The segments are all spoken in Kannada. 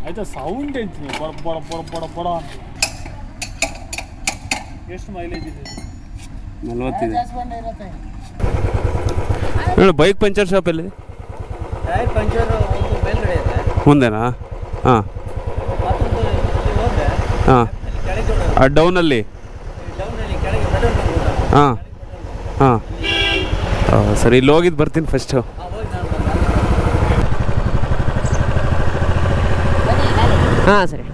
ಆಯ್ತಾ ಸೌಂಡ್ ಎಂತೀನಿ ಬಡ ಬಡ ಬಡ ಬಡ ಬಡ ಅಂತ ಎಷ್ಟು ಮೈಲೇಜ್ ಇದೆ ಇದು? ನಲ್ವತ್ತಿದೆ ಹೇಳು ಬೈಕ್ ಪಂಚರ್ ಶಾಪ್ ಎಲ್ಲಿ ಟೈರ್ ಪಂಚರ್ ಒಂದು ಮೇಲ್ಗಡೆ ಇದೆ ಮುಂದೆನಾ ಹಾಂ ಮತ್ತೊಂದು ಇಲ್ಲಿ ಹೋದ್ರೆ ಹಾಂ ಅಲ್ಲಿ ಕೆಳಗೆ ಆ ಡೌನಲ್ಲಿ ಡೌನಲ್ಲಿ ಕೆಳಗೆ ಪೆಟ್ರೋಲ್ ಬಂಕ್ ಉಂಟಲ್ಲ? ಹಾಂ ಹಾಂ ಸರಿ ಇಲ್ಲಿ ಹೋಗಿದ್ದು ಬರ್ತೀನಿ ಫಸ್ಟು ಆ, ಹೋಗಿ ನಾನು ಬಂದೆ. ಹಾಂ ಸರಿ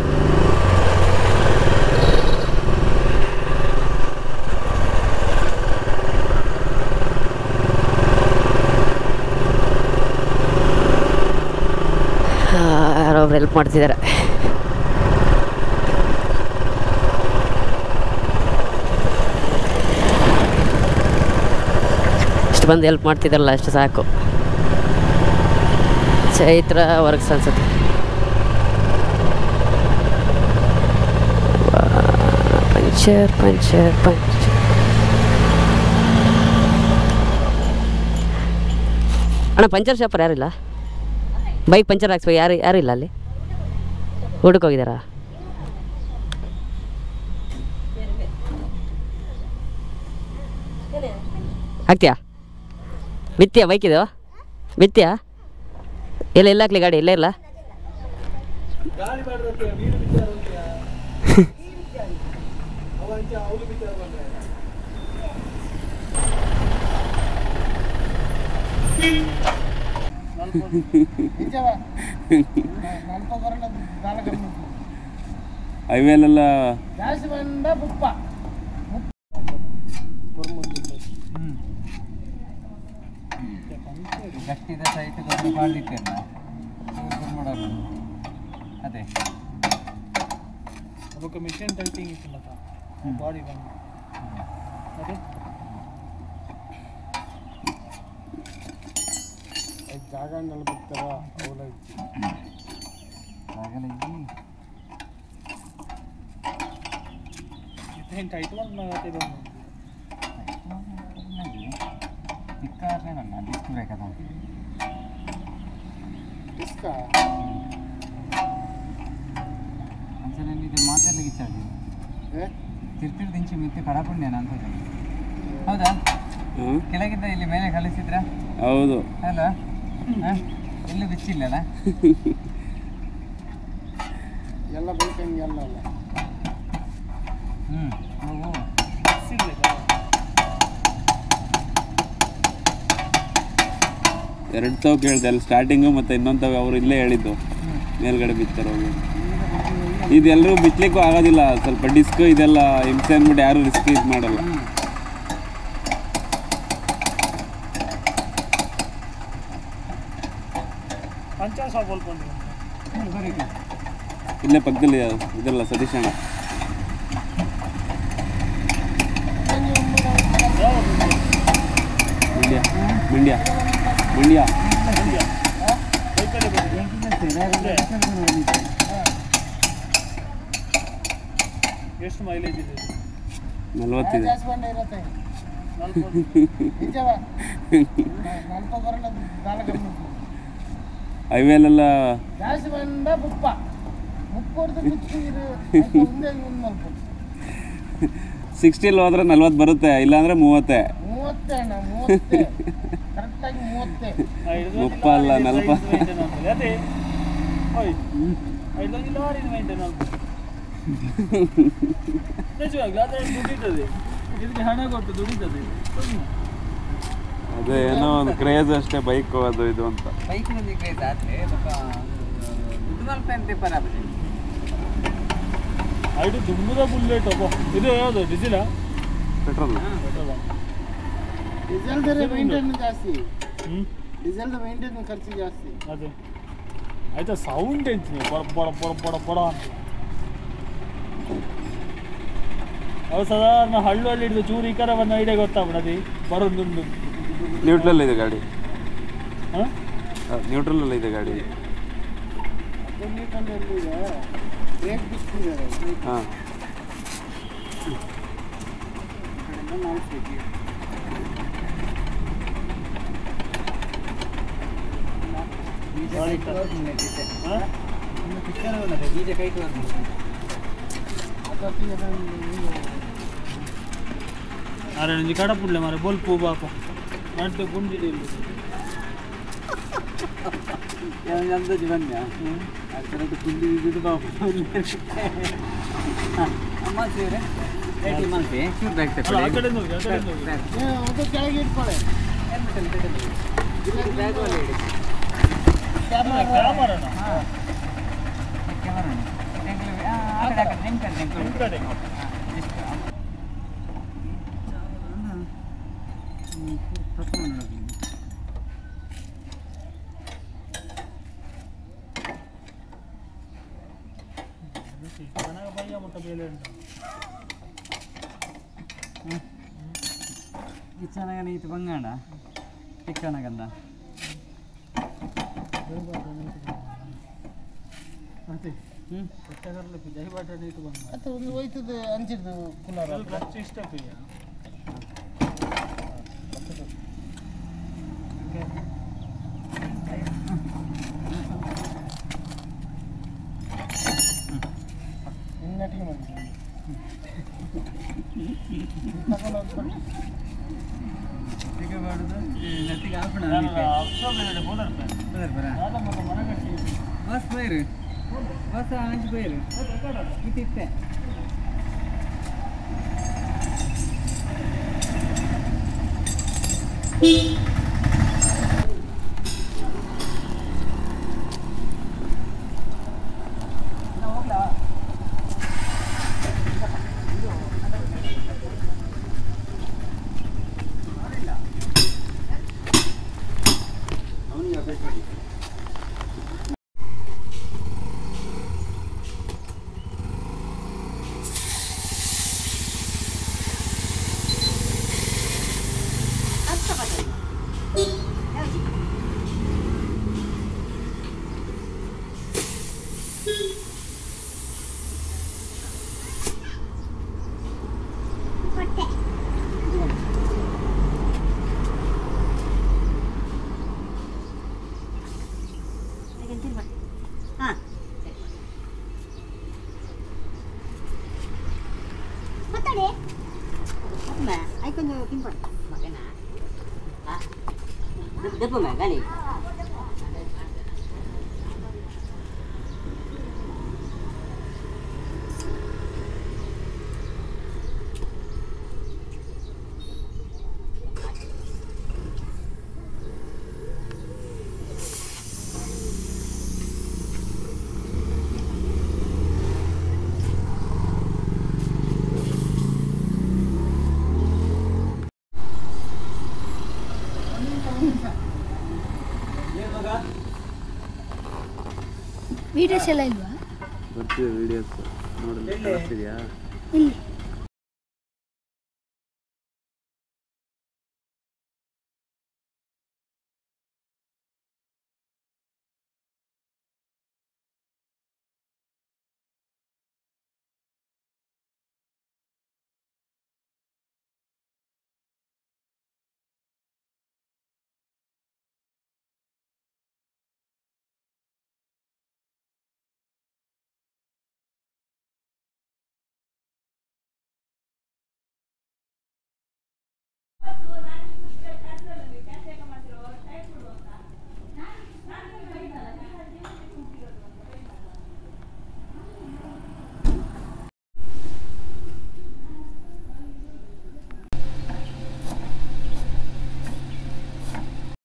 ಯಾರೊಬ್ರು ಹೆಲ್ಪ್ ಮಾಡ್ತಿದ್ದಾರೆ ಇಷ್ಟು ಬಂದು ಹೆಲ್ಪ್ ಮಾಡ್ತಿದ್ದಾರಲ್ಲ ಅಷ್ಟು ಸಾಕು ಚೈತ್ರ ವರ್ಕ್ಸ್ ಅನ್ಸುತ್ತೆ ಪಂಚರ್ ಪಂಚರ್ ಪಂಚರ್ ಅಣ್ಣ ಪಂಚರ್ ಶಾಪರ್ ಯಾರಿಲ್ಲ ಬೈಕ್ ಪಂಚರ್ ಹಾಕ್ಸ್ಬೇಕು ಯಾರು ಯಾರಿಲ್ಲ ಅಲ್ಲಿ ಊಟಕ್ಕೆ ಹೋಗಿದ್ದಾರಾ ಹಾಕ್ತೀಯಾ ಬಿತ್ತೀಯಾ ಬೈಕ್ ಇದು ಬಿತ್ತೀಯಾ ಎಲ್ಲ ಎಲ್ಲ ಹಾಕ್ಲಿ ಗಾಡಿ ಇಲ್ಲೇ ಇಲ್ಲ ಹೈವೇಲೆಲ್ಲ ಗಟ್ಟಿದ ಸೈಟ್ ದೊಡ್ಡ ಮಾಡಿಟ್ಟಿಲ್ಲ ಮಾಡೋದು ಅದೇ ಅದಕ್ಕೆ ಮಿಷನ್ ಟೈಪಿಂಗ್ ಇತ್ತು ಮತ್ತ ಬಾಡಿ ಬಂದು ಅದೇ ಜಾಗ ಬಿಡ್ತಾರ ಅವಲ ಆಗಲ್ಲ ಇಲ್ಲಿ ಇದೇನು ಟೈಟ್ ಮಾಡಿ ನಾಗತ್ತೆ ಬಂದು ಚಿಕ್ಕಾದ್ರೆ ನನ್ನ ಡಿಸ್ಕ್ ಬೇಕದ ಒಂದ್ಸಲ ಇದು ಮಾತೆಲ್ಲ ಗಿಚ್ಚಾಡಿ ತಿರ್ತಿರ್ ದಿಂಚಿ ಮಿತ್ತಿ ಕಡಪುಣ್ಯನ ಅಂತ ಹೇಳ್ತೀನಿ. ಹೌದಾ ಹಾಂ ಕೆಳಗಿಂದ ಇಲ್ಲಿ ಮೇಲೆ ಕಳಿಸಿದ್ರ ಹೌದು ಅಲ್ಲ ಹ? ಎಲ್ಲೂ ಬಿಚ್ಚಿಲ್ಲಲ್ಲ ಎಲ್ಲ ಬೇಕಂಗೆ ಎಲ್ಲ ಅಲ್ಲ ಹ್ಞೂ ಹೋಗು ಎರಡು ತಾವು ಕೇಳಿದೆ ಅಲ್ಲಿ ಸ್ಟಾರ್ಟಿಂಗು ಮತ್ತು ಇನ್ನೊಂದು ತಾವು ಅವರು ಇಲ್ಲೇ ಹೇಳಿದ್ದು ಮೇಲ್ಗಡೆ ಬಿತ್ತಾರೆ ಹೋಗಿ ಇದೆಲ್ಲರೂ ಬಿತ್ತಲಿಕ್ಕೂ ಆಗೋದಿಲ್ಲ ಸ್ವಲ್ಪ ಡಿಸ್ಕ್ ಇದೆಲ್ಲ ಹಿಂಸೆ ಅಂದ್ಬಿಟ್ಟು ಯಾರು ರಿಸ್ಕ್ ಇದು ಮಾಡಲ್ಲ ಪಂಚಾಯತ್ ಶಾಪ್ ಹೊಲ್ಕೊಂಡು ಇಲ್ಲೇ ಪಕ್ಕದಲ್ಲಿ ಇದೆಲ್ಲ ಸತೀಶ್ ಅಣ್ಣ ಮಂಡ್ಯ ಮಂಡ್ಯ ಮಂಡ್ಯ ಎಷ್ಟು ಮೈಲೇಜ್ ಇದೆ ಇದು? ನಲ್ವತ್ತಿದೆ ಹೈವೇಲೆಲ್ಲ ಸಿಕ್ಸ್ಟಿಲಿ ಹೋದ್ರೆ ನಲ್ವತ್ತು ಬರುತ್ತೆ ಇಲ್ಲಾಂದ್ರೆ ಮೂವತ್ತೆ ಆ, ಇದು ಮುಪ್ಪ ಅಲ್ಲ, ಲಾರಿ ನಲ್ಪ. size maintain ಆಗ್ತದೆ. ಅದೇ ಓಯ್ ಇದೊಂದು ಲಾರಿ ಮೇಂಟೈನ್ ಆಗ್ತದೆ ನಿಜವಾಗ್ಲೂ ಅದೇ ದುಡಿತದೆ ಇದಕ್ಕೆ ಹಣ ಕೊಟ್ಟು ದುಡಿತದೆ ಸುಮ್ನೆ. ಅದೇ ಏನೋ ಒಂದು ಕ್ರೇಜ್ ಅಷ್ಟೇ ಬೈಕ್ ಅದು ಇದು ಅಂತ ಬೈಕ್ನಲ್ಲಿ ಕ್ರೇಜ್ ಆದರೆ ದುಡ್ಡು ಮಲ್ಪ ಅಂತ ಬರಾಬರಿ ಐದು ದುಮ್ಮದ ಬುಲ್ಲೆಟ್ ಅಪ್ಪ ಇದು ಯಾವುದು ಡೀಸೆಲಾ ಪೆಟ್ರೋಲ್ ಪೆಟ್ರೋಲಾ ಡೀಸೆಲ್ ಬೇರೆ ಮೇಂಟೈನ್ ಜಾಸ್ತಿ ಹ್ಞೂ ಡೀಸೆಲ್ ಮೇಂಟೈನ್ ಖರ್ಚು ಜಾಸ್ತಿ ಅದೇ ಆಯ್ತಾ ಸೌಂಡ್ ಎಂತೀನಿ ಬಡ ಬಡ ಬಡ ಬಡ ಬಡ ಅಂತ ಅವು ಸಾಧಾರಣ ಹಳ್ಳು ಹಳ್ಳಿ ಹಿಡಿದು ಚೂರು ಈ ಕಡೆ ಬಂದ ಐಡಿಯಾ ಗೊತ್ತಾಗ್ಬಿಡದಿ ಬರೋದೊಂದು ನ್ಯೂಟ್ರಲ್ ಇದೆ ಗಾಡಿ ಹಾಂ ನ್ಯೂಟ್ರಲ್ ಇದೆ ಗಾಡಿ ಹದಿನೆಂಟಲ್ಲಿ ಇದೆ ಬ್ರೇಕ್ ಬಿಟ್ಟಿದ್ದಾರೆ ಹಾಂ ಹಾಂ ಒಂದು ಪಿಕ್ಚರ್ ಉಳ್ಳದೆ ಬೀಜ ಕೈಟ್ ಬರ್ಬೋದು ಅರೆ ನಂಜಿ ಕಡಪುಡ್ಲೆ ಮಾರೆ ಬೊಲ್ಪು ಬಾಪ ನಡ್ದು ಗುಂಡಿಡಿ ಇಲ್ಲಿ ಅಂದಾಜು ಬನ್ನಿ ಆ ಥರದ್ದು ಕುಂದಿ ಇದ್ದಿದ್ದು ಬಾಬು ಅಮ್ಮ ಸೇರೆ ರೇಟಿ ಮಲ್ಪೆ ಚೂರು ಬ್ಯಾಗ್ ಅಲ್ಲ, ಆ ಕಡೆಯಿಂದ ಹೋಗಿ ಆ ಕಡೆಯಿಂದ ಹೋಗಿ ಏ, ಅದು ಕೆಳಗೆ ಇಟ್ಕೊಳ್ಳಿ ಬ್ಯಾಗ್ ಒಳ್ಳೆ ಇಡಿ ಕ್ಯಾಮರಾನ ಕ್ಯಾಮರಾ ಆ ಕಡೆ ಆ ಕಡೆ ನಿಮ್ಮ ಕಡೆ ನಿಮ್ಮ ನಿಮ್ ಕಡೆ ಕಡೆ ಚೆನ್ನಾಗಿ ಬಯ್ಯ ಮುಟ್ಟ ಬೇಲೆ ಉಂಟು ಚೆನ್ನಾಗ ನೀತು ಬಂಗಾಣ ಚಿಕ್ಕನಗಂದ ಮತ್ತೆ ಹ್ಞೂ ಕೊಟ್ಟಗರ್ಲಿಕ್ಕೆ ಜೈ ಬಾಟ ನೀತು ಬಂದ ಅದು ಒಂದು ಹೋಯ್ತದೆ ಅಂಚಿಡ್ದು ಕುಲಾರ ಸ್ವಲ್ಪ ಖರ್ಚು ಇಷ್ಟ ಪ್ರಿಯ ಇನ್ನಟಿಗೆ ಮಾಡಿದ್ದೀನಿ ಈಗ ಮಾಡುದು ನಟ್ಟಿಗೆ ಆಪಣ ಅಪ್ಸೋಬೇಡ ಹೋದರ್ಪೆ ಬರ ನಾದ ಮತ್ತೆ ಮನೆ ಕಟ್ಟಿ ಬಸ್ ಬೈರು ಬಸ್ ಅಂಚು ಬೈರು ಇತ್ತಿತ್ತೆ Mata deh. Apa? Ay ko nyo kimpan. Magana. Ha? Dapat mo gani. Videos ಎಲ್ಲ ಇಲ್ವಾ ಬರ್ತೀವಿ ವಿಡಿಯೋಸ್ ನೋಡಲು ಕಳಿಸ್ತಿದ್ಯಾ ಇಲ್ಲಿ